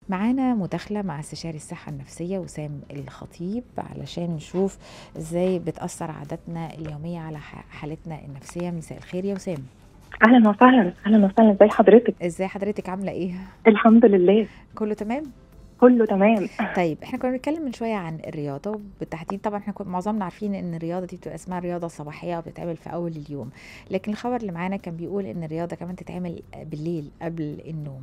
معانا مداخلة مع استشاري الصحة النفسية وسام الخطيب علشان نشوف ازاي بتأثر عاداتنا اليومية على ح- حالتنا النفسية مساء الخير يا وسام اهلا وسهلا اهلا وسهلا ازي حضرتك ازاي حضرتك عاملة ايه الحمد لله كله تمام كله تمام طيب احنا كنا بنتكلم من شوية عن الرياضة بالتحديد طبعا احنا كنا معظمنا عارفين ان الرياضة دي بتبقى اسمها رياضة صباحية وبتتعمل في اول اليوم لكن الخبر اللي معانا كان بيقول ان الرياضة كمان تتعمل بالليل قبل النوم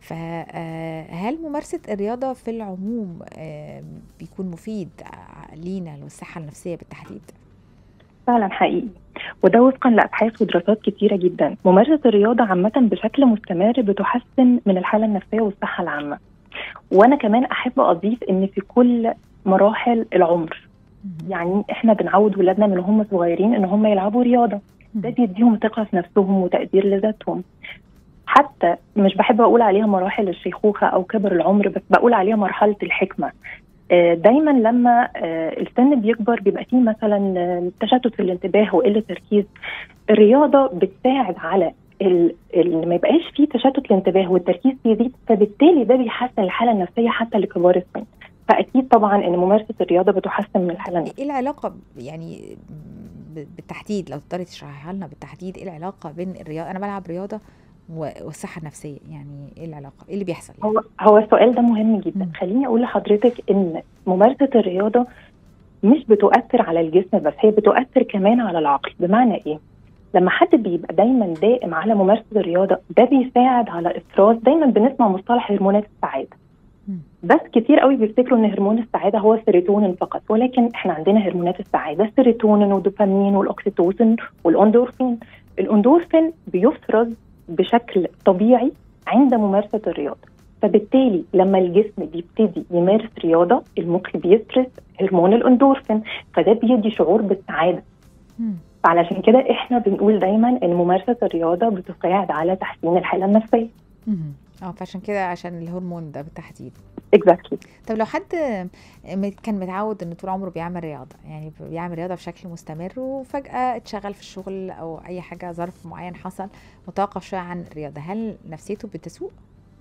فهل ممارسة الرياضة في العموم آه، بيكون مفيد ع- لينا للصحة النفسية بالتحديد فعلا حقيقي وده وفقا لابحاث ودراسات كتيره جدا ممارسه الرياضه عامه بشكل مستمر بتحسن من الحاله النفسيه والصحه العامه وانا كمان احب اضيف ان في كل مراحل العمر مهم. يعني احنا بنعود ولادنا من هم صغيرين ان هم يلعبوا رياضه ده مهم. بيديهم ثقه في نفسهم وتقدير لذاتهم حتى مش بحب اقول عليها مراحل الشيخوخه او كبر العمر بس بقول عليها مرحله الحكمه آه، دايما لما آه، السن بيكبر بيبقى فيه مثلا آه، تشتت في الانتباه وقله تركيز الرياضه بتساعد على ال- ال- ما يبقاش فيه تشتت الانتباه والتركيز بيزيد فبالتالي ده بيحسن الحاله النفسيه حتى لكبار السن فاكيد طبعا ان ممارسه الرياضه بتحسن من الحاله النفسيه ايه العلاقة ب- يعني ب- بالتحديد لو تقدري تشرحيها لنا بالتحديد ايه العلاقة بين الرياضة انا بلعب رياضة و- والصحة النفسية يعني ايه العلاقة ايه اللي بيحصل يعني هو هو السؤال ده مهم جدا مم. خليني اقول لحضرتك ان ممارسه الرياضه مش بتؤثر على الجسم بس هي بتؤثر كمان على العقل بمعنى ايه لما حد بيبقى دايما دائم على ممارسه الرياضه ده بيساعد على افراز دايما بنسمع مصطلح هرمونات السعاده مم. بس كتير قوي بيفتكروا ان هرمون السعاده هو السيروتونين فقط ولكن احنا عندنا هرمونات السعاده السيروتونين والدوبامين والاكسيتوسين والاندورفين الاندورفين بيفرز بشكل طبيعي عند ممارسه الرياضه فبالتالي لما الجسم بيبتدي يمارس رياضه المخ بيفرز هرمون الاندورفين فده بيدي شعور بالسعاده مم. فعلشان كده احنا بنقول دايما ان ممارسه الرياضه بتساعد على تحسين الحاله النفسيه مهم. اه فعشان كده عشان الهرمون ده بالتحديد اكزاكتلي طب لو حد م- كان متعود ان طول عمره بيعمل رياضه يعني بيعمل رياضه بشكل مستمر وفجاه اتشغل في الشغل او اي حاجه ظرف معين حصل وتوقف شويه عن الرياضه هل نفسيته بتسوء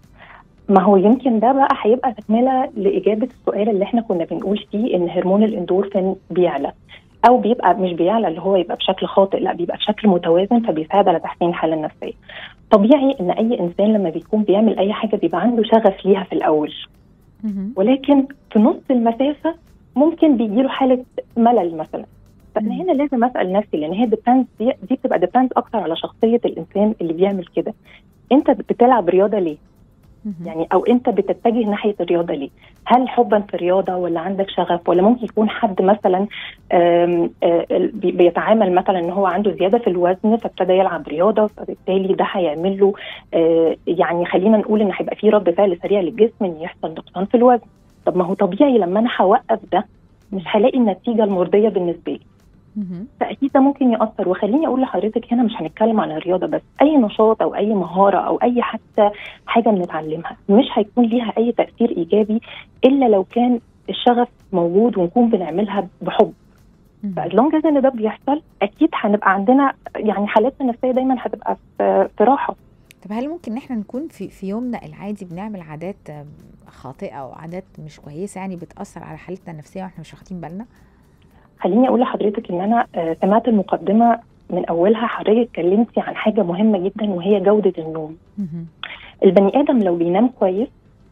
ما هو يمكن ده بقى هيبقى تكمله لاجابه السؤال اللي احنا كنا بنقول فيه ان هرمون الاندورفين بيعلى او بيبقى مش بيعلى اللي هو يبقى بشكل خاطئ لا بيبقى بشكل متوازن فبيساعد على تحسين الحاله النفسيه طبيعي ان اي انسان لما بيكون بيعمل اي حاجه بيبقى عنده شغف ليها في الاول مهم. ولكن في نص المسافه ممكن بيجيله حاله ملل مثلا فانا مم. هنا لازم اسال نفسي لان هي ديبندز دي, دي بتبقى ديبندز اكتر على شخصيه الانسان اللي بيعمل كده انت بتلعب رياضه ليه؟ مهم. يعني او انت بتتجه ناحيه الرياضه ليه؟ هل حبا في الرياضه ولا عندك شغف ولا ممكن يكون حد مثلا آم، آه، بي- بيتعامل مثلا ان هو عنده زياده في الوزن فابتدى يلعب رياضه فبالتالي ده هيعمل له آه، يعني خلينا نقول ان هيبقى في رد فعل سريع للجسم ان يحصل نقصان في الوزن. طب ما هو طبيعي لما انا هوقف ده مش هلاقي النتيجه المرضيه بالنسبه لي. مهم. فاكيد ده ممكن ياثر وخليني اقول لحضرتك هنا مش هنتكلم عن الرياضه بس اي نشاط او اي مهاره او اي حتى حاجه بنتعلمها مش هيكون ليها اي تاثير ايجابي الا لو كان الشغف موجود ونكون بنعملها بحب مهم. فاز لونج ان ده بيحصل اكيد هنبقى عندنا يعني حالتنا النفسيه دايما هتبقى في في راحه طب هل ممكن ان احنا نكون في في يومنا العادي بنعمل عادات آم، خاطئه او عادات مش كويسه يعني بتاثر على حالتنا النفسيه واحنا مش واخدين بالنا خليني اقول لحضرتك ان انا آه، سمعت المقدمه من اولها حضرتك اتكلمتي عن حاجه مهمه جدا وهي جوده النوم مهم. البني ادم لو بينام كويس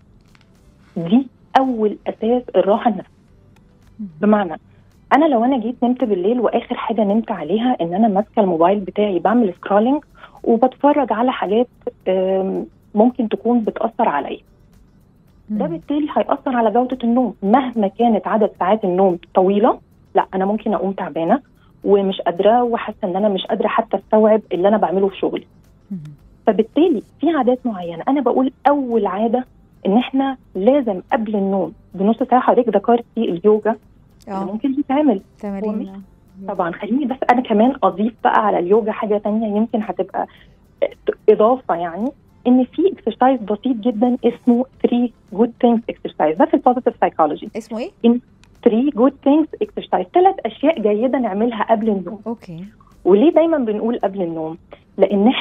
دي اول اساس الراحه النفسيه مهم. بمعنى انا لو انا جيت نمت بالليل واخر حاجه نمت عليها ان انا ماسكه الموبايل بتاعي بعمل سكرولينج وبتفرج على حاجات آم، ممكن تكون بتاثر عليا ده مهم. بالتالي هيأثر على جودة النوم مهما كانت عدد ساعات النوم طويلة لا أنا ممكن أقوم تعبانة ومش قادرة وحاسة إن أنا مش قادرة حتى أستوعب اللي أنا بعمله في شغلي مهم. فبالتالي في عادات معينة أنا بقول أول عادة إن إحنا لازم قبل النوم بنص ساعة حضرتك ذكرتي اليوجا اللي اه ممكن تتعمل تمارين مش- آه. طبعا خليني بس أنا كمان أضيف بقى على اليوجا حاجة تانية يمكن هتبقى إضافة يعني ان في اكسرسايز بسيط جدا اسمه 3 جود ثينجز اكسرسايز ده في البوزيتيف سايكولوجي اسمه ايه 3 جود ثينجز اكسرسايز ثلاث اشياء جيده نعملها قبل النوم اوكي وليه دايما بنقول قبل النوم لان احنا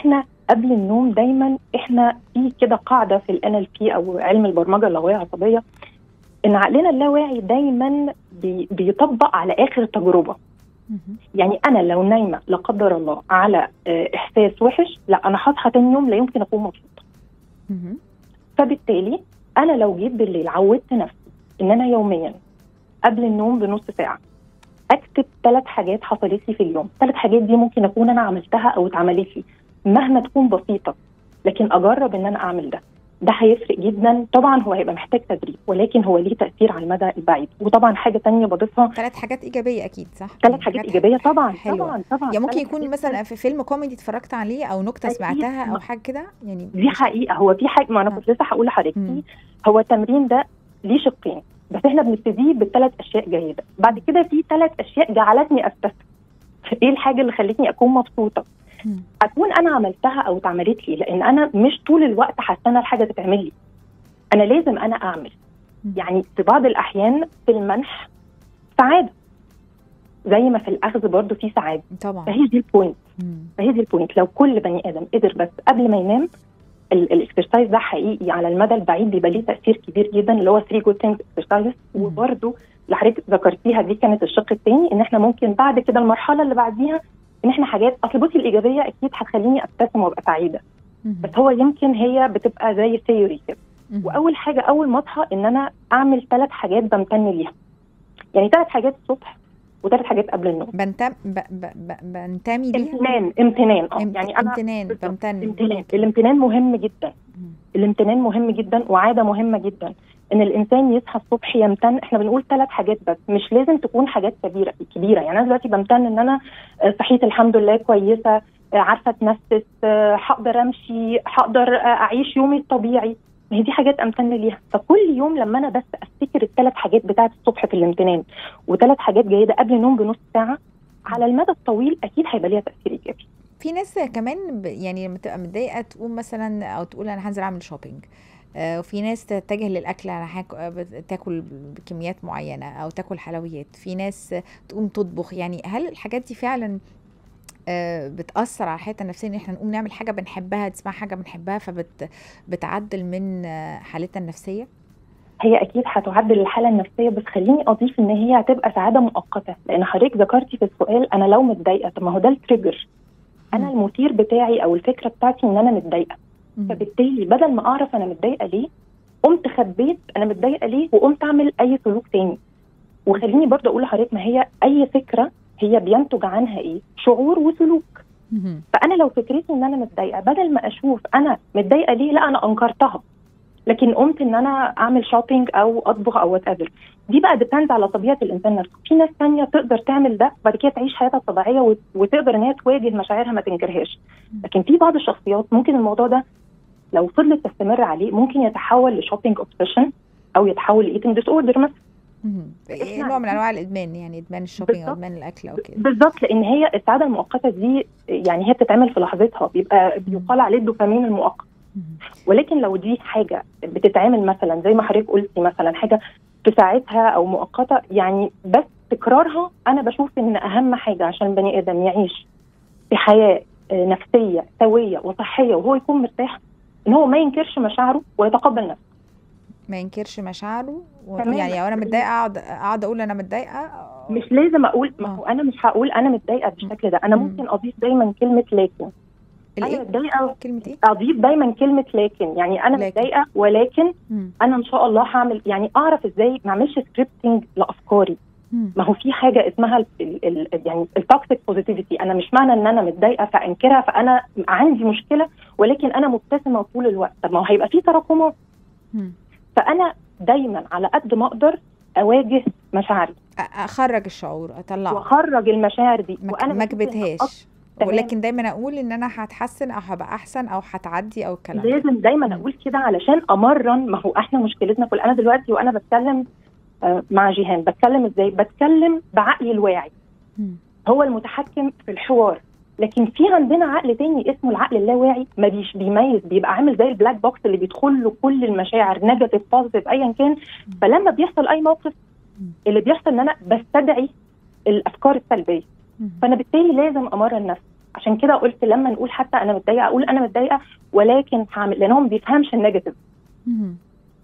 قبل النوم دايما احنا في كده قاعده في الان ال بي او علم البرمجه اللغويه العصبيه ان عقلنا اللاواعي دايما بي بيطبق على اخر تجربه مهم. يعني انا لو نايمه لا قدر الله على آه، احساس وحش لا انا هصحى تاني يوم لا يمكن اكون مبسوطه مهم. فبالتالي انا لو جيت بالليل عودت نفسي ان انا يوميا قبل النوم بنص ساعه اكتب ثلاث حاجات حصلت لي في اليوم ثلاث حاجات دي ممكن اكون انا عملتها او اتعملت لي مهما تكون بسيطه لكن اجرب ان انا اعمل ده ده هيفرق جدا طبعا هو هيبقى محتاج تدريب ولكن هو ليه تاثير على المدى البعيد وطبعا حاجه تانية بضيفها ثلاث حاجات ايجابيه اكيد صح ثلاث يعني حاجات ايجابيه طبعا حلوة. طبعا طبعا يعني ممكن ثلاث يكون حاجات مثلا في فيلم كوميدي اتفرجت عليه او نكته أكيد. سمعتها او ما- حاجه كده يعني دي مش- حقيقه هو في حاجه ما انا آه. كنت لسه هقول لحضرتك مم. فيه هو التمرين ده ليه شقين بس احنا بنبتديه بالثلاث اشياء جيده بعد كده في ثلاث اشياء جعلتني ابتسم ايه الحاجه اللي خلتني اكون مبسوطه مم. اكون انا عملتها او اتعملت لي لان انا مش طول الوقت حاسه الحاجه تتعمل لي انا لازم انا اعمل مم. يعني في بعض الاحيان في المنح سعاده زي ما في الاخذ برضو في سعاده طبعا فهي دي البوينت مم. فهي دي البوينت لو كل بني ادم قدر بس قبل ما ينام ال- الاكسرسايز ده حقيقي على المدى البعيد بيبقى ليه تاثير كبير جدا اللي هو 3 جود ثينجز اكسرسايز مم. وبرده اللي حضرتك ذكرتيها دي كانت الشق الثاني ان احنا ممكن بعد كده المرحله اللي بعديها ان احنا حاجات اصل بصي الايجابيه اكيد هتخليني ابتسم وابقى سعيده مم. بس هو يمكن هي بتبقى زي ثيوري كده مم. واول حاجه اول ما اصحى ان انا اعمل ثلاث حاجات بمتن ليها يعني ثلاث حاجات الصبح وثلاث حاجات قبل النوم بنتم ب... ب... ب... بنتمي ليها امتنان امتنان اه امت... يعني انا امتنان بالظبط. بمتن امتنان الامتنان مهم جدا مم. الامتنان مهم جدا وعاده مهمه جدا ان الانسان يصحى الصبح يمتن احنا بنقول ثلاث حاجات بس مش لازم تكون حاجات كبيره كبيره يعني انا دلوقتي بمتن ان انا آه، صحيت الحمد لله كويسه آه، عارفه اتنفس آه، هقدر امشي هقدر آه، اعيش يومي الطبيعي ما هي دي حاجات امتن ليها فكل يوم لما انا بس افتكر الثلاث حاجات بتاعه الصبح في الامتنان وثلاث حاجات جيده قبل النوم بنص ساعه على المدى الطويل اكيد هيبقى ليها تاثير ايجابي في ناس كمان ب... يعني لما تبقى متضايقه تقوم مثلا او تقول انا هنزل اعمل شوبينج آه، وفي ناس تتجه للاكل انا هاك... آه، بت- تاكل بكميات معينه او تاكل حلويات في ناس تقوم تطبخ يعني هل الحاجات دي فعلا آه، بتاثر على حياتنا النفسيه ان احنا نقوم نعمل حاجه بنحبها نسمع حاجه بنحبها فبتعدل من آه، حالتنا النفسيه هي اكيد هتعدل الحاله النفسيه بس خليني اضيف ان هي هتبقى سعاده مؤقته لان حضرتك ذكرتي في السؤال انا لو متضايقه طب ما هو ده التريجر انا مم. المثير بتاعي او الفكره بتاعتي ان انا متضايقه مم. فبالتالي بدل ما اعرف انا متضايقه ليه قمت خبيت انا متضايقه ليه وقمت اعمل اي سلوك تاني وخليني برضه اقول لحضرتك ما هي اي فكره هي بينتج عنها ايه شعور وسلوك مم. فانا لو فكرتي ان انا متضايقه بدل ما اشوف انا متضايقه ليه لا انا انكرتها لكن قمت ان انا اعمل شوبينج او اطبخ او وات ايفر دي بقى ديبند على طبيعه الانسان نفسه في ناس تانية تقدر تعمل ده وبعد كده تعيش حياتها الطبيعيه وت- وتقدر ان هي تواجه مشاعرها ما تنكرهاش لكن في بعض الشخصيات ممكن الموضوع ده لو فضلت تستمر عليه ممكن يتحول لشوبينج اوبسيشن او يتحول لايتنج ديس اوردر مثلا مم. إحنا نوع من عارفين- انواع الادمان يعني ادمان الشوبينج او بالظبط. ادمان الاكل او كده بالظبط لان هي السعاده المؤقته دي يعني هي بتتعمل في لحظتها بيبقى بيقال عليه الدوبامين المؤقت مم. ولكن لو دي حاجه بتتعمل مثلا زي ما حضرتك قلتي مثلا حاجه في ساعتها او مؤقته يعني بس تكرارها انا بشوف ان اهم حاجه عشان بني ادم يعيش في حياه آه، نفسيه سويه وصحيه وهو يكون مرتاح ان هو ما ينكرش مشاعره ويتقبل نفسه ما ينكرش مشاعره و... تمام. يعني لو انا متضايقه اقعد اقعد اقول انا متضايقه مش لازم اقول ما آه. هو انا مش هقول انا متضايقه بالشكل ده انا مم. ممكن اضيف دايما كلمه لكن انا الايه متضايقه كلمه ايه اضيف دايما كلمه لكن يعني انا لكن. متضايقه ولكن مم. انا ان شاء الله هعمل يعني اعرف ازاي ما اعملش سكريبتنج لافكاري مم. ما هو في حاجه اسمها ال ال ال يعني التوكسيك بوزيتيفيتي انا مش معنى ان انا متضايقه فانكرها فانا عندي مشكله ولكن انا مبتسمه طول الوقت طب ما هو هيبقى في تراكمات مم. فانا دايما على قد ما اقدر اواجه مشاعري أ- اخرج الشعور اطلعه واخرج المشاعر دي ما وانا ما بشوف إن كبتهاش تمام. ولكن دايما اقول ان انا هتحسن او هبقى احسن او هتعدي او الكلام ده. لازم دايما مم. اقول كده علشان امرن ما هو احنا مشكلتنا كل انا دلوقتي وانا بتكلم آه، مع جيهان بتكلم ازاي بتكلم بعقلي الواعي مم. هو المتحكم في الحوار لكن في عندنا عقل تاني اسمه العقل اللاواعي ما بيش بيميز بيبقى عامل زي البلاك بوكس اللي بيدخل له كل المشاعر نيجاتيف بوزيتيف ايا كان فلما بيحصل اي موقف مم. اللي بيحصل ان انا بستدعي الافكار السلبيه مم. فانا بالتالي لازم امرن نفسي عشان كده قلت لما نقول حتى انا متضايقه اقول انا متضايقه ولكن هعمل لان هو ما بيفهمش النيجاتيف مهم.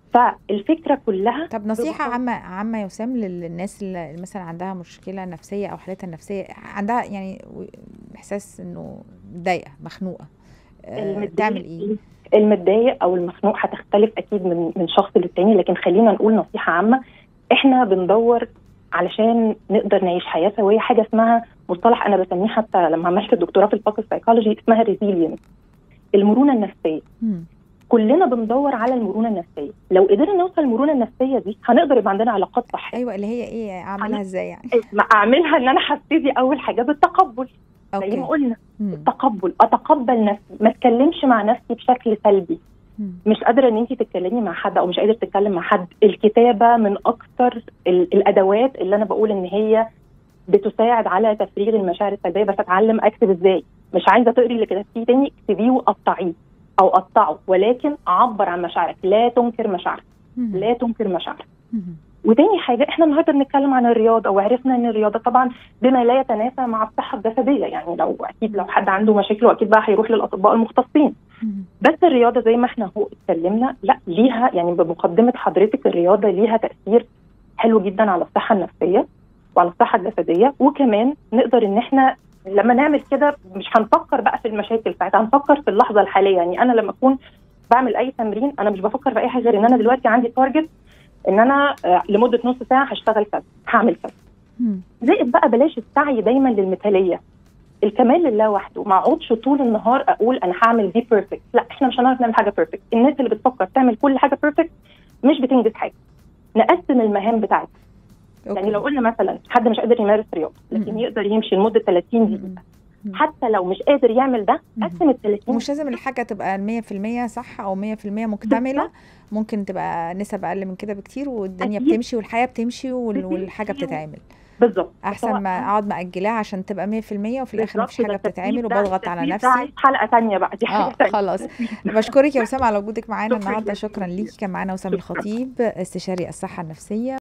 فالفكره كلها طب نصيحة ببساطة- عامة عامة يا وسام للناس اللي مثلا عندها مشكلة نفسية أو حالتها النفسية عندها يعني و- إحساس إنه متضايقة مخنوقة آه، المتضايق- تعمل إيه؟ المتضايق او المخنوق هتختلف اكيد من من شخص للتاني لكن خلينا نقول نصيحه عامه احنا بندور علشان نقدر نعيش حياه سويه حاجه اسمها مصطلح انا بسميه حتى لما عملت الدكتوراه في الباك سايكولوجي اسمها ريزيلينس المرونه النفسيه مم. كلنا بندور على المرونه النفسيه لو قدرنا نوصل للمرونه النفسيه دي هنقدر يبقى عندنا علاقات صحيه أيوة اللي هي إيه أعملها إزاي يعني؟ ما اعملها ان انا هبتدي اول حاجه بالتقبل زي ما أوكي قلنا مم. التقبل اتقبل نفسي ما اتكلمش مع نفسي بشكل سلبي مم. مش قادره ان انت تتكلمي مع حد او مش قادر تتكلم مع حد الكتابه من اكثر ال- الادوات اللي انا بقول ان هي بتساعد على تفريغ المشاعر السلبيه بس اتعلم اكتب ازاي مش عايزه تقري اللي كتبتيه تاني اكتبيه وقطعيه او قطعه ولكن عبر عن مشاعرك لا تنكر مشاعرك مم. لا تنكر مشاعرك مم. وتاني حاجه احنا النهارده بنتكلم عن الرياضه وعرفنا ان الرياضه طبعا بما لا يتنافى مع الصحه الجسديه يعني لو اكيد لو حد عنده مشاكل واكيد بقى هيروح للاطباء المختصين مم. بس الرياضه زي ما احنا هو اتكلمنا لا ليها يعني بمقدمه حضرتك الرياضه ليها تاثير حلو جدا على الصحه النفسيه وعلى الصحه الجسديه وكمان نقدر ان احنا لما نعمل كده مش هنفكر بقى في المشاكل ساعتها هنفكر في اللحظه الحاليه يعني انا لما اكون بعمل اي تمرين انا مش بفكر في اي حاجه غير ان انا دلوقتي عندي تارجت ان انا آه، لمده نص ساعه هشتغل كذا هعمل كذا مم. زائد بقى بلاش السعي دايما للمثاليه الكمال لله وحده ما اقعدش طول النهار اقول انا هعمل دي بيرفكت لا احنا مش هنعرف نعمل حاجه بيرفكت الناس اللي بتفكر تعمل كل حاجه بيرفكت مش بتنجز حاجه نقسم المهام بتاعتنا أوكي. يعني لو قلنا مثلا حد مش قادر يمارس رياضه لكن مم. يقدر يمشي لمده 30 دقيقه مم. مم. حتى لو مش قادر يعمل ده مم. قسم ال 30 ومش لازم الحاجة تبقى 100% صح أو 100% مكتملة بالظبط. ممكن تبقى نسب أقل من كده بكتير والدنيا أكيد. بتمشي والحياة بتمشي وال- بتمشي والحاجة بتتعمل بالظبط أحسن سواء- ما أقعد مأجلاها عشان تبقى 100% وفي الآخر بالظبط، مفيش حاجة ده الترتيب بتتعمل ده- وبضغط على الترتيب ده نفسي عايز حلقه ثانيه بقى دي حاجه اه ثانيه خلاص بشكرك يا وسام على وجودك معانا شكراً النهارده جداً شكرا ليكي كان معانا وسام شكراً. الخطيب استشاري الصحة النفسية